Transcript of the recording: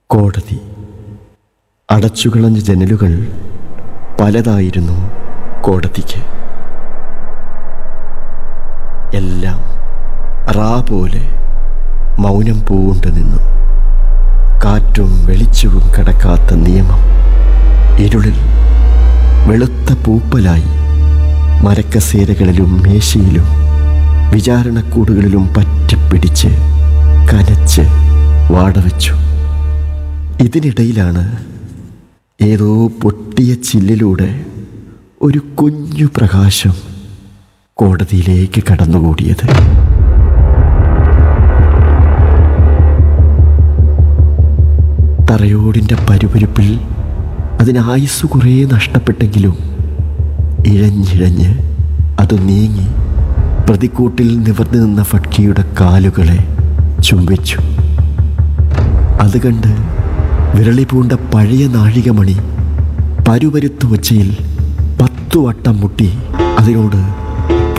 കോടതി അടച്ചുകളഞ്ഞ ജനലുകൾ പലതായിരുന്നു കോടതിക്ക് എല്ലാം റാ പോലെ മൗനം പൂണ്ട് നിന്നു കാറ്റും വെളിച്ചവും കടക്കാത്ത നിയമം ഇരുളിൽ വെളുത്ത പൂപ്പലായി മരക്കസേരകളിലും മേശയിലും വിചാരണക്കൂടുകളിലും പറ്റിപ്പിടിച്ച് കനച്ച് വാടവെച്ചു ഇതിനിടയിലാണ് ഏതോ പൊട്ടിയ ചില്ലിലൂടെ ഒരു കുഞ്ഞു പ്രകാശം കോടതിയിലേക്ക് കടന്നുകൂടിയത് തറയോടിൻ്റെ പരുപരുപ്പിൽ അതിന് ആയുസ് കുറേ നഷ്ടപ്പെട്ടെങ്കിലും ഇഴഞ്ഞിഴഞ്ഞ് അത് നീങ്ങി പ്രതിക്കൂട്ടിൽ നിവർന്നു നിന്ന ഫട്കിയുടെ കാലുകളെ ചുംബിച്ചു അത് കണ്ട് വിരളി പൂണ്ട പഴയ നാഴികമണി പരുപരുത്ത ഒച്ചയിൽ പത്തു വട്ടം മുട്ടി അതിനോട്